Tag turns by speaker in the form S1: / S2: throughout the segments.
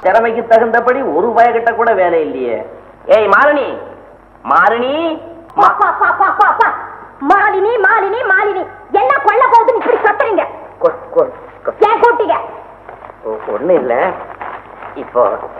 S1: திறமைக்கு தகுந்தபடி ஒரு பயக்கிட்ட கூட வேலை இல்லையே ஏய் மாலினி மாலினி
S2: பா, பா, பா, பா, பா, பா. மாலினி மாலினி மாலினி என்ன கொல்ல போகுதுன்னு இப்படி கத்துறீங்க
S1: கொ- கொ- கொ-
S2: ஏன் கூட்டிங்க
S1: ஒ- ஒண்ணும் இல்ல இப்போ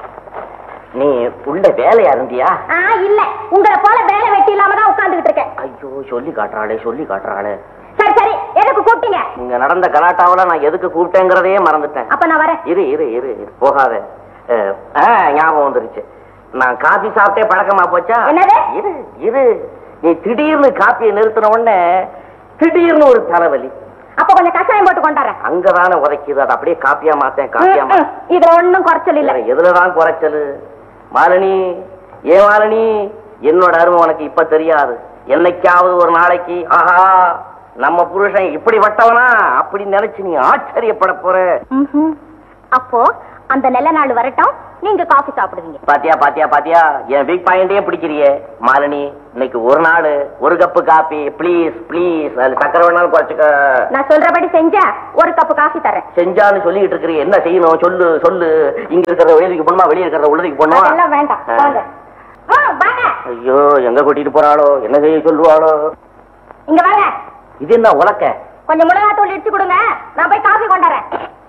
S1: நீ உள்ள வேலையா இருந்தியா
S2: ஆ இல்ல உங்களை போல வேலை வெட்டி இல்லாம தான் உட்கார்ந்துகிட்டு இருக்கேன்
S1: ஐயோ சொல்லி காட்டுறாளே சொல்லி காட்டுறாளே
S2: சரி சரி எதுக்கு கூப்பிட்டீங்க
S1: இங்க நடந்த கலாட்டாவுல நான் எதுக்கு கூப்பிட்டேங்கிறதையே மறந்துட்டேன்
S2: அப்ப நான் வரேன்
S1: இரு இரு இரு இரு, போகாத அஹ், ஆ, ஞாபகம் வந்துருச்சு நான் காபி சாப்பிட்டே பழக்கமா போச்சா
S2: என்னது?
S1: இரு இரு நீ திடீர்னு காப்பியை நிறுத்தின உடனே திடீர்னு ஒரு தலைவலி
S2: அப்ப கொஞ்சம் கஷாயம் போட்டு கொண்டாடுறேன்
S1: அங்கதானே உதைக்குது அதை அப்படியே காப்பியா மாத்தேன் காப்பியா
S2: ம், ம். இதுல ஒண்ணும் குறைச்சல் இல்ல
S1: மாத்தேன் எதுலதான் குறைச்சலு மாலினி ஏ மாலினி என்னோட அருமை உனக்கு இப்ப தெரியாது என்னைக்காவது ஒரு நாளைக்கு ஆஹா நம்ம புருஷன் இப்படி வட்டவனா அப்படி நினைச்சு நீ ஆச்சரியப்பட போற
S2: ம்ஹும். அப்போ அந்த நல்ல நாள் வரட்டும் நீங்க காஃபி சாப்பிடுவீங்க
S1: பாத்தியா பாத்தியா பாத்தியா என் வீக் பாயிண்டே பிடிக்கிறியே மாலினி இன்னைக்கு ஒரு நாள் ஒரு கப்பு காபி ப்ளீஸ் ப்ளீஸ் அது சக்கரை வேணாலும் குறைச்சுக்க
S2: நான் சொல்றபடி செஞ்சா ஒரு கப் காஃபி தரேன்
S1: செஞ்சான்னு சொல்லிட்டு இருக்கிறீ என்ன செய்யணும் சொல்லு சொல்லு இங்க இருக்கிறத வெளியிக்கு போணுமா வெளியே இருக்கிறத உள்ளதுக்கு போகணுமா
S2: அதெல்லாம் வேண்டாம்
S1: ஆ.
S2: வாங்க ஆ, வாங்க
S1: ஐயோ எங்க கூட்டிட்டு போறாளோ என்ன செய்ய சொல்லுவாளோ
S2: இங்க வாங்க
S1: இது என்ன உலக்க
S2: கொஞ்சம் மிளகாத்தூள் இடிச்சு கொடுங்க நான் போய் காஃபி கொண்டாறேன்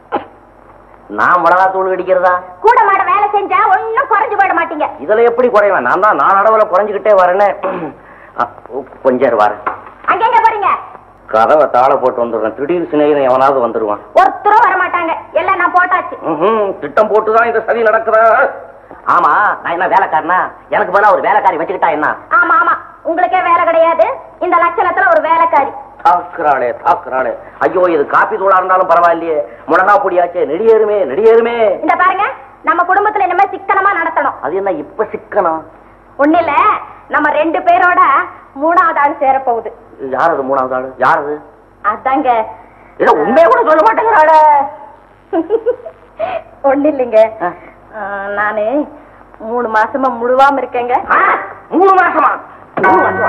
S1: நான் மிளகா தூள் அடிக்கிறதா
S2: கூட மாட வேலை செஞ்சா ஒண்ணும் குறைஞ்சு போயிட மாட்டீங்க
S1: இதுல எப்படி குறைவேன் நான் தான் நான் அளவுல குறைஞ்சுக்கிட்டே வரேனே அ, கொஞ்சம் வரேன்
S2: அங்கெங்க போறீங்க
S1: கதவை தாள போட்டு வந்துடுறேன் திடீர் சிநேகிதன் எவனாவது வந்துருவான்
S2: ஒருத்தரும் வர மாட்டாங்க எல்லாம் நான் போட்டாச்சு
S1: ம்ஹும். திட்டம் போட்டுதான் இந்த சதி நடக்குதா ஆமா நான் என்ன வேலைக்காரனா எனக்கு பதிலா ஒரு வேலைக்காரி வச்சுக்கிட்டா என்ன
S2: ஆமா ஆமா உங்களுக்கே வேலை கிடையாது இந்த லட்சணத்துல ஒரு வேலைக்காரி
S1: தாக்குறாளே தாக்குறாளே ஐயோ இது காப்பி தூளா இருந்தாலும் பரவாயில்லையே முடங்கா பொடியாச்சே நெடியேறுமே நெடியேறுமே
S2: இந்த பாருங்க நம்ம குடும்பத்துல இனிமே சிக்கனமா நடத்தணும்
S1: அது என்ன இப்ப சிக்கனம்
S2: ஒண்ணு இல்ல நம்ம ரெண்டு பேரோட மூணாவது ஆள் சேர போகுது
S1: யார் அது மூணாவது ஆளு யார் அது
S2: அதாங்க
S1: இல்ல உண்மையை கூட சொல்ல மாட்டேங்கிறாளே
S2: ஒண்ணு இல்லைங்க
S1: ஆ.
S2: ஆ, நானு மூணு மாசமா முழுவாம இருக்கேங்க
S1: ஆ, மூணு மாசமா மூணு மாசமா